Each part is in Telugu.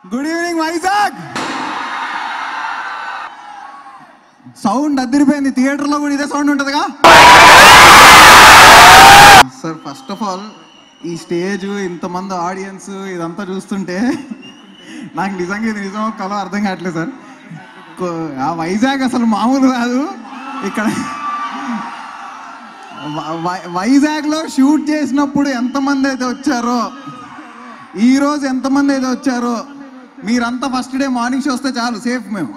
గుడ్ ఈవినింగ్ వైజాగ్ సౌండ్ అదిరిపోయింది థియేటర్లో కూడా ఇదే సౌండ్ ఉంటుందిగా సార్ ఫస్ట్ ఆఫ్ ఆల్ ఈ స్టేజ్ ఇంతమంది ఆడియన్స్ ఇదంతా చూస్తుంటే నాకు నిజంగా ఇది నిజం కల అర్థం కావట్లేదు సార్ కో- ఆ వైజాగ్ అసలు మామూలు కాదు ఇక్కడ వ- వై- వైజాగ్లో షూట్ చేసినప్పుడు ఎంతమంది అయితే వచ్చారో ఈ రోజు ఎంతమంది అయితే వచ్చారో మీరంతా ఫస్ట్ డే మార్నింగ్ షో వస్తే చాలు సేఫ్ మేము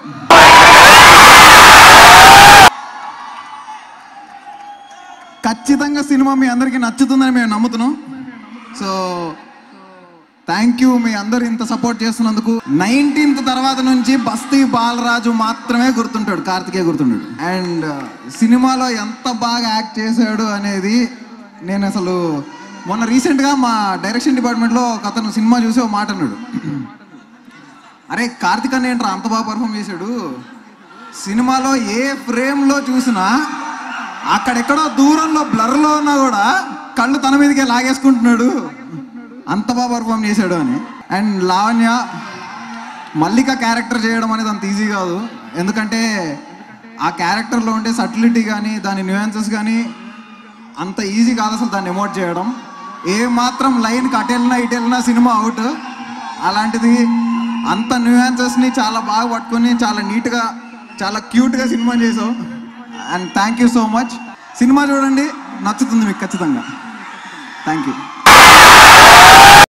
ఖచ్చితంగా సినిమా మీ అందరికీ నచ్చుతుందని మేము నమ్ముతున్నాం సో థ్యాంక్ యూ మీ అందరు ఇంత సపోర్ట్ చేస్తున్నందుకు నైన్టీన్త్ తర్వాత నుంచి బస్తీ బాలరాజు మాత్రమే గుర్తుంటాడు కార్తికేయ గుర్తుంటాడు అండ్ సినిమాలో ఎంత బాగా యాక్ట్ చేశాడు అనేది నేను అసలు మొన్న రీసెంట్గా మా డైరెక్షన్ డిపార్ట్మెంట్లో ఒక అతను సినిమా చూసి ఒక మాట అన్నాడు అరే కార్తిక్ అన్న ఏంట్రా అంత బాగా పర్ఫామ్ చేశాడు సినిమాలో ఏ ఫ్రేమ్లో చూసినా అక్కడెక్కడో దూరంలో బ్లర్లో ఉన్నా కూడా కళ్ళు తన మీదకే లాగేసుకుంటున్నాడు అంత బాగా పర్ఫామ్ చేశాడు అని అండ్ లావణ్య మల్లిక క్యారెక్టర్ చేయడం అనేది అంత ఈజీ కాదు ఎందుకంటే ఆ క్యారెక్టర్లో ఉండే సటిలిటీ కానీ దాని న్యూయాన్సెస్ కానీ అంత ఈజీ కాదు అసలు దాన్ని ఎమోట్ చేయడం ఏ మాత్రం లైన్కి అటు వెళ్ళినా ఇటు వెళ్ళినా సినిమా అవుట్ అలాంటిది అంత న్యూయాన్సెస్ని చాలా బాగా పట్టుకొని చాలా నీట్గా చాలా క్యూట్గా సినిమా చేసావు and thank you so much cinema చూడండి నచ్చుతుంది మీకు ఖచ్చితంగా థ్యాంక్ యూ